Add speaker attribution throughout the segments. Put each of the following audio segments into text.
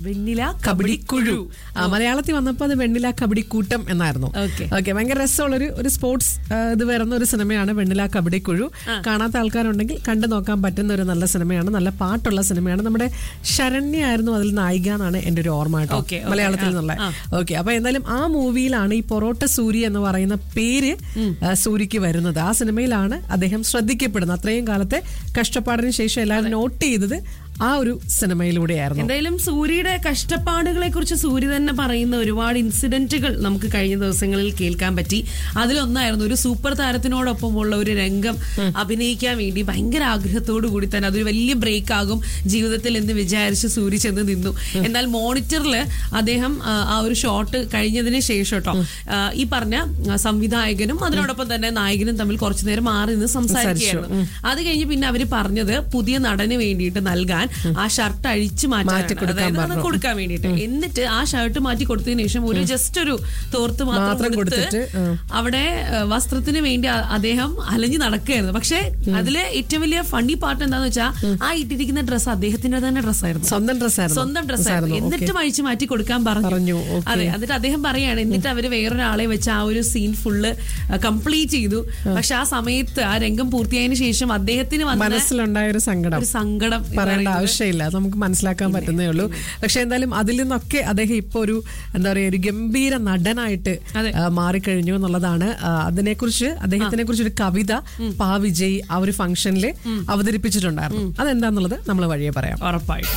Speaker 1: വെണ്ണില
Speaker 2: കബഡിക്കുഴു ആ, മലയാളത്തിൽ വന്നപ്പോൾ അത് വെണ്ണില കബഡിക്കൂട്ടം എന്നായിരുന്നു
Speaker 1: Okay.
Speaker 2: ഓക്കെ ഭയങ്കര രസമുള്ളൊരു ഒരു സ്പോർട്സ് ആ, ഇത് വരുന്ന ഒരു സിനിമയാണ് വെണ്ണില കബഡിക്കുഴു കാണാത്ത ആൾക്കാരുണ്ടെങ്കിൽ കണ്ടു നോക്കാൻ പറ്റുന്ന ഒരു നല്ല സിനിമയാണ് നല്ല പാട്ടുള്ള സിനിമയാണ് നമ്മുടെ ശരണ്യ ആയിരുന്നു അതിൽ നായിക എന്നാണ് എന്റെ ഒരു ഓർമ്മ കേട്ടോ
Speaker 1: Okay, okay.
Speaker 2: മലയാളത്തിൽ നിന്നുള്ള ഓക്കെ അപ്പൊ എന്തായാലും ആ മൂവിയിലാണ് ഈ പൊറോട്ട സൂരി എന്ന് പറയുന്ന പേര് ആ, സൂര്യക്ക് വരുന്നത് ആ സിനിമയിലാണ് അദ്ദേഹം ശ്രദ്ധിക്കപ്പെടുന്നത് അത്രയും കാലത്തെ കഷ്ടപ്പാടിന് ശേഷം എല്ലാവരും നോട്ട് ചെയ്തത് ആ ഒരു സിനിമയിലൂടെയായിരുന്നു
Speaker 1: എന്തായാലും സൂര്യയുടെ കഷ്ടപ്പാടുകളെ കുറിച്ച് സൂര്യ തന്നെ പറയുന്ന ഒരുപാട് ഇൻസിഡന്റുകൾ നമുക്ക് കഴിഞ്ഞ ദിവസങ്ങളിൽ കേൾക്കാൻ പറ്റി അതിലൊന്നായിരുന്നു ഒരു സൂപ്പർ താരത്തിനോടൊപ്പമുള്ള ഒരു രംഗം അഭിനയിക്കാൻ വേണ്ടി ഭയങ്കര ആഗ്രഹത്തോടു കൂടി തന്നെ അതൊരു വലിയ ബ്രേക്ക് ആകും ജീവിതത്തിൽ എന്ന് വിചാരിച്ച് സൂര്യ ചെന്ന് നിന്നു എന്നാൽ മോണിറ്ററിൽ അദ്ദേഹം ആ, ആ ഒരു ഷോട്ട് കഴിഞ്ഞതിന് ശേഷം കേട്ടോ ആ, ഈ പറഞ്ഞ ആ, സംവിധായകനും അതിനോടൊപ്പം തന്നെ നായകനും തമ്മിൽ കുറച്ചു നേരം മാറി നിന്ന് സംസാരിക്കുകയായിരുന്നു അത് കഴിഞ്ഞ് പിന്നെ അവര് പറഞ്ഞത് പുതിയ നടന് വേണ്ടിയിട്ട് നൽകാൻ ആ ഷർട്ട് അഴിച്ചു മാറ്റി
Speaker 2: കൊടുക്കാൻ
Speaker 1: കൊടുക്കാൻ വേണ്ടിയിട്ട് എന്നിട്ട് ആ ഷർട്ട് മാറ്റി കൊടുത്തതിന് ശേഷം ഒരു ജസ്റ്റ് ഒരു തോർത്ത് മാത്രം
Speaker 2: മാത്രം
Speaker 1: കൊടുത്ത്
Speaker 2: കൊടുത്തിട്ട്, ആ.
Speaker 1: അവിടെ ആ, വസ്ത്രത്തിന് വേണ്ടി അ- അദ്ദേഹം അലഞ്ഞു നടക്കുകയായിരുന്നു പക്ഷെ അതില് ഏറ്റവും വലിയ ഫണ്ണി പാർട്ട് എന്താന്ന് വെച്ചാൽ ആ ഇട്ടിരിക്കുന്ന ഡ്രസ്സ് അദ്ദേഹത്തിന്റെ തന്നെ ഡ്രസ്സായിരുന്നു
Speaker 2: സ്വന്തം ഡ്രസ്സായിരുന്നു
Speaker 1: സ്വന്തം ഡ്രസ്സായിരുന്നു എന്നിട്ടും അഴിച്ചു മാറ്റി കൊടുക്കാൻ
Speaker 2: പറഞ്ഞു,
Speaker 1: പറഞ്ഞു
Speaker 2: okay.
Speaker 1: അതെ എന്നിട്ട് അദ്ദേഹം പറയാണ് എന്നിട്ട് അവര് വേറൊരാളെ വെച്ച് ആ ഒരു സീൻ ഫുള്ള് കംപ്ലീറ്റ് ചെയ്തു പക്ഷെ ആ സമയത്ത് ആ രംഗം പൂർത്തിയായതിനു ശേഷം അദ്ദേഹത്തിന് വന്ന
Speaker 2: മനസ്സിലുണ്ടായ ഒരു സങ്കടം
Speaker 1: ഒരു സങ്കടം എന്ന്
Speaker 2: പറയേണ്ട
Speaker 1: പറയുന്നത്
Speaker 2: ആവശ്യമില്ല അത് നമുക്ക് മനസ്സിലാക്കാൻ പറ്റുന്നേ ഉള്ളൂ പക്ഷെ എന്തായാലും അതിൽ നിന്നൊക്കെ അദ്ദേഹം ഇപ്പൊ ഒരു എന്താ പറയാ ഒരു ഗംഭീര നടനായിട്ട്
Speaker 1: അതെ.
Speaker 2: ആ, മാറിക്കഴിഞ്ഞു എന്നുള്ളതാണ് ആ, അതിനെക്കുറിച്ച് അദ്ദേഹത്തിനെ കുറിച്ച് ഒരു കവിത പാ വിജയ് ആ ഒരു ഫംഗ്ഷനിൽ അവതരിപ്പിച്ചിട്ടുണ്ടായിരുന്നു അതെന്താന്നുള്ളത് നമ്മൾ വഴിയെ പറയാം
Speaker 1: ഉറപ്പായിട്ടും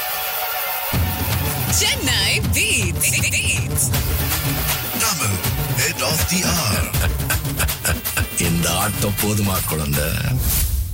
Speaker 3: Chennai Beats. Beats.
Speaker 4: Tamil, head of the hour.
Speaker 5: இந்த ஆட்டம் போதுமா குழந்தை